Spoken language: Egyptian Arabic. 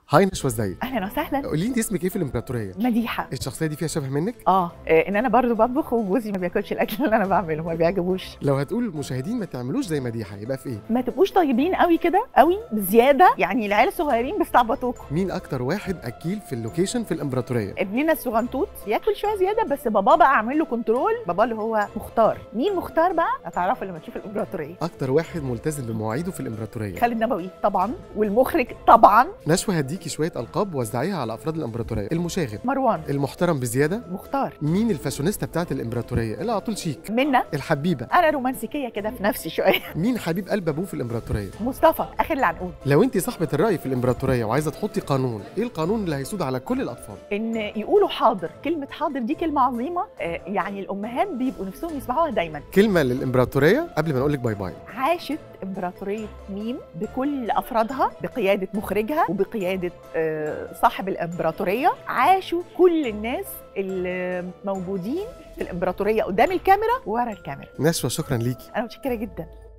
هاي نشوى ازيك اهلا وسهلا قولي لي انت اسمك ايه في الامبراطوريه مديحه الشخصيه دي فيها شبه منك اه آه، ان انا برضو بطبخ وجوزي ما بياكلش الاكل اللي انا بعمله ما بيعجبوش لو هتقول المشاهدين ما تعملوش زي مديحه يبقى في ايه ما تبقوش طيبين قوي كده قوي بزياده يعني العيال الصغيرين بيستعبطوكوا مين اكتر واحد اكيل في اللوكيشن في الامبراطوريه ابننا الصغنطوط ياكل شويه زياده بس بابا بقى اعمل له كنترول بابا اللي هو مختار مين مختار بقى هتعرفوا لما تشوف الامبراطوريه اكتر واحد ملتزم بمواعيده في الامبراطوريه خالد نبوي طبعا والمخرج طبعا نشوى هديكي شويه القاب وزعيها على افراد الامبراطوريه المشاغب مروان المحترم بزياده مختار مين الفاشونيستا بتاعت الامبراطوريه اللي على طول شيك منا الحبيبه انا رومانسيكيه كده في نفسي شويه مين حبيب قلب ابوه في الامبراطوريه مصطفى اخر العنقود لو انت صاحبه الراي في الامبراطوريه وعايزه تحطي قانون ايه القانون اللي هيسود على كل الاطفال ان يقولوا حاضر كلمه حاضر دي كلمه عظيمه آه، يعني الامهات بيبقوا نفسهم يسمعوها دايما كلمه للامبراطوريه قبل ما نقول لك باي باي عاشت امبراطوريه ميم بكل افرادها بقياده مخرجها وبقياده آه، صاحب الامبراطوريه عاشوا كل الناس اللي موجودين في الامبراطوريه قدام الكاميرا وورا الكاميرا نشوى شكرا ليكي انا متشكره جدا